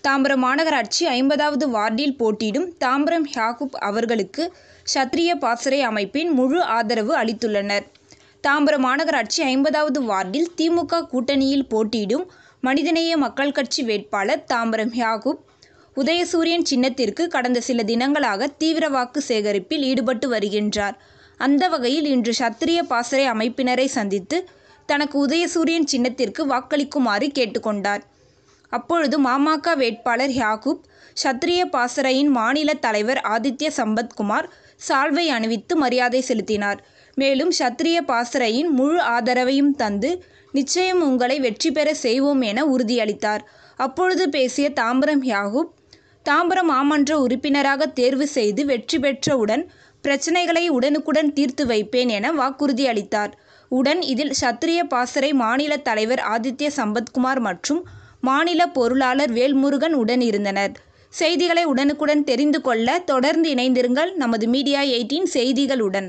தாம்பரம் மாநகராட்சி ஐம்பதாவது வார்டில் போட்டியிடும் தாம்பரம் யாகூப் அவர்களுக்கு சத்திரிய பாசறை அமைப்பின் முழு ஆதரவு அளித்துள்ளனர் தாம்பரம் மாநகராட்சி ஐம்பதாவது வார்டில் திமுக கூட்டணியில் போட்டியிடும் மனிதநேய மக்கள் கட்சி வேட்பாளர் தாம்பரம் யாகூப் உதயசூரியன் சின்னத்திற்கு கடந்த சில தினங்களாக தீவிர வாக்கு சேகரிப்பில் ஈடுபட்டு வருகின்றார் அந்த வகையில் இன்று சத்திரிய பாசறை அமைப்பினரை சந்தித்து தனக்கு உதயசூரியன் சின்னத்திற்கு வாக்களிக்குமாறு கேட்டுக்கொண்டார் அப்பொழுது மாமக வேட்பாளர் யாகூப் சத்திரிய பாசறையின் மாநில தலைவர் ஆதித்ய சம்பத்குமார் சால்வை அணிவித்து மரியாதை செலுத்தினார் மேலும் சத்திரிய பாசறையின் முழு ஆதரவையும் தந்து நிச்சயம் உங்களை வெற்றி பெற செய்வோம் என உறுதியளித்தார் அப்பொழுது பேசிய தாம்பரம் யாகூப் தாம்பரம் மாமன்ற உறுப்பினராக தேர்வு செய்து வெற்றி பெற்றவுடன் பிரச்சனைகளை உடனுக்குடன் தீர்த்து வைப்பேன் என வாக்குறுதி அளித்தார் உடன் இதில் சத்திரிய பாசறை மாநில தலைவர் ஆதித்ய சம்பத்குமார் மற்றும் மாநில பொருளாளர் வேல்முருகன் உடன் இருந்தனர் செய்திகளை உடனுக்குடன் தெரிந்து கொள்ள தொடர்ந்து இணைந்திருங்கள் நமது மீடியா எயிட்டீன் செய்திகளுடன்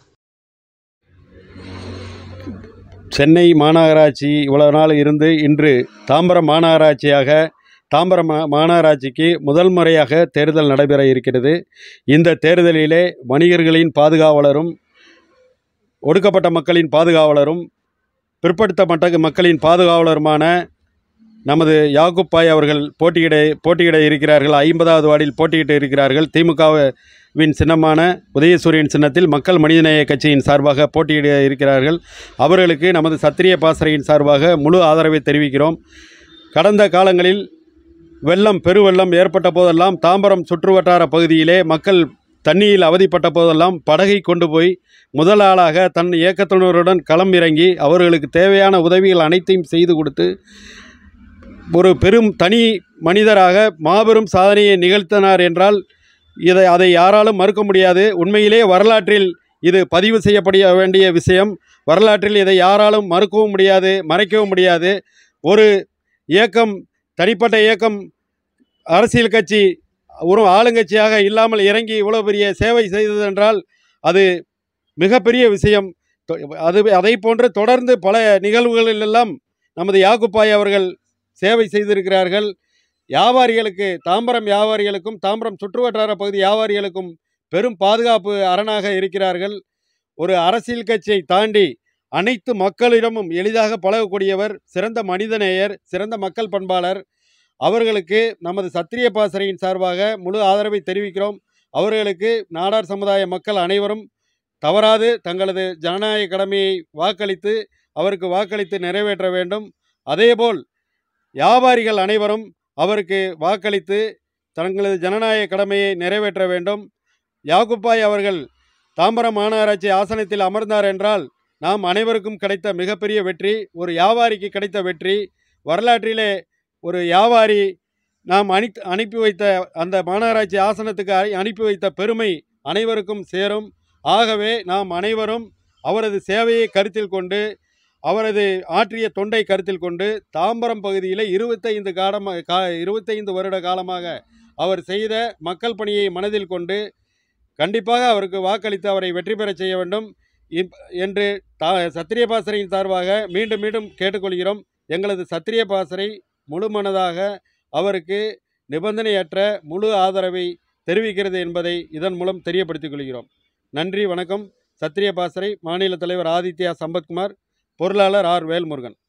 சென்னை மாநகராட்சி இவ்வளவு நாள் இருந்து இன்று தாம்பரம் மாநகராட்சியாக தாம்பரம் மா- மாநகராட்சிக்கு முதல் முறையாக தேர்தல் நடைபெற இருக்கிறது இந்த தேர்தலிலே வணிகர்களின் பாதுகாவலரும் ஒடுக்கப்பட்ட மக்களின் பாதுகாவலரும் பிற்படுத்தப்பட்ட மக்களின் பாதுகாவலருமான நமது யாக்கூப் பாய் அவர்கள் போட்டியிட போட்டியிட இருக்கிறார்கள் ஐம்பதாவது வார்டில் போட்டியிட்டு இருக்கிறார்கள் திமுகவின் சின்னமான உதயசூரியன் சின்னத்தில் மக்கள் மனிதநேய கட்சியின் சார்பாக போட்டியிட இருக்கிறார்கள் அவர்களுக்கு நமது சத்திரிய பாசறையின் சார்பாக முழு ஆதரவை தெரிவிக்கிறோம் கடந்த காலங்களில் வெள்ளம் பெருவெள்ளம் ஏற்பட்ட போதெல்லாம் தாம்பரம் சுற்றுவட்டார பகுதியிலே மக்கள் தண்ணியில் அவதிப்பட்ட போதெல்லாம் படகை கொண்டு போய் முதல் ஆளாக தன் இயக்கத்தினருடன் களம் இறங்கி அவர்களுக்கு தேவையான உதவிகள் அனைத்தையும் செய்து கொடுத்து ஒரு பெரும் தனி மனிதராக மாபெரும் சாதனையை நிகழ்த்தினார் என்றால் இதை அதை யாராலும் மறுக்க முடியாது உண்மையிலே வரலாற்றில் இது பதிவு செய்யப்பட வேண்டிய விஷயம் வரலாற்றில் இதை யாராலும் மறுக்கவும் முடியாது மறைக்கவும் முடியாது ஒரு இயக்கம் தனிப்பட்ட இயக்கம் அரசியல் கட்சி ஒரு ஆளுங்கட்சியாக இல்லாமல் இறங்கி இவ்வளோ பெரிய சேவை செய்தது என்றால் அது மிகப்பெரிய விஷயம் தொ- அது அதை போன்று தொடர்ந்து பல நிகழ்வுகளிலெல்லாம் நமது யாகுப்பாய் அவர்கள் சேவை செய்திருக்கிறார்கள் வியாபாரிகளுக்கு தாம்பரம் வியாபாரிகளுக்கும் தாம்பரம் சுற்றுவட்டார பகுதி வியாபாரிகளுக்கும் பெரும் பாதுகாப்பு அரணாக இருக்கிறார்கள் ஒரு அரசியல் கட்சியை தாண்டி அனைத்து மக்களிடமும் எளிதாக பழகக்கூடியவர் சிறந்த மனிதநேயர் சிறந்த மக்கள் பண்பாளர் அவர்களுக்கு நமது சத்திரிய பாசறையின் சார்பாக முழு ஆதரவை தெரிவிக்கிறோம் அவர்களுக்கு நாடார் சமுதாய மக்கள் அனைவரும் தவறாது தங்களது ஜனநாயக கடமையை வாக்களித்து அவருக்கு வாக்களித்து நிறைவேற்ற வேண்டும் அதேபோல் வியாபாரிகள் அனைவரும் அவருக்கு வாக்களித்து தங்களது ஜனநாயக கடமையை நிறைவேற்ற வேண்டும் யாகுப்பாய் அவர்கள் தாம்பரம் மாநகராட்சி ஆசனத்தில் அமர்ந்தார் என்றால் நாம் அனைவருக்கும் கிடைத்த மிகப்பெரிய வெற்றி ஒரு வியாபாரிக்கு கிடைத்த வெற்றி வரலாற்றிலே ஒரு வியாபாரி நாம் அனி அனுப்பி வைத்த அந்த மாநகராட்சி ஆசனத்துக்கு அ- அனுப்பி வைத்த பெருமை அனைவருக்கும் சேரும் ஆகவே நாம் அனைவரும் அவரது சேவையை கருத்தில் கொண்டு அவரது ஆற்றிய தொண்டை கருத்தில் கொண்டு தாம்பரம் பகுதியில் இருபத்தைந்து காலமாக கா இருபத்தைந்து வருட காலமாக அவர் செய்த மக்கள் பணியை மனதில் கொண்டு கண்டிப்பாக அவருக்கு வாக்களித்து அவரை வெற்றி பெறச் செய்ய வேண்டும் இப்- என்று தா சத்திரிய பாசறையின் சார்பாக மீண்டும் மீண்டும் கேட்டுக்கொள்கிறோம் எங்களது சத்திரிய பாசறை முழுமனதாக அவருக்கு நிபந்தனையற்ற முழு ஆதரவை தெரிவிக்கிறது என்பதை இதன் மூலம் தெரியப்படுத்திக் கொள்கிறோம் நன்றி வணக்கம் சத்திரிய பாசறை மாநில தலைவர் ஆதித்யா சம்பத்குமார் பொருளாளர் ஆர் வேல்முருகன்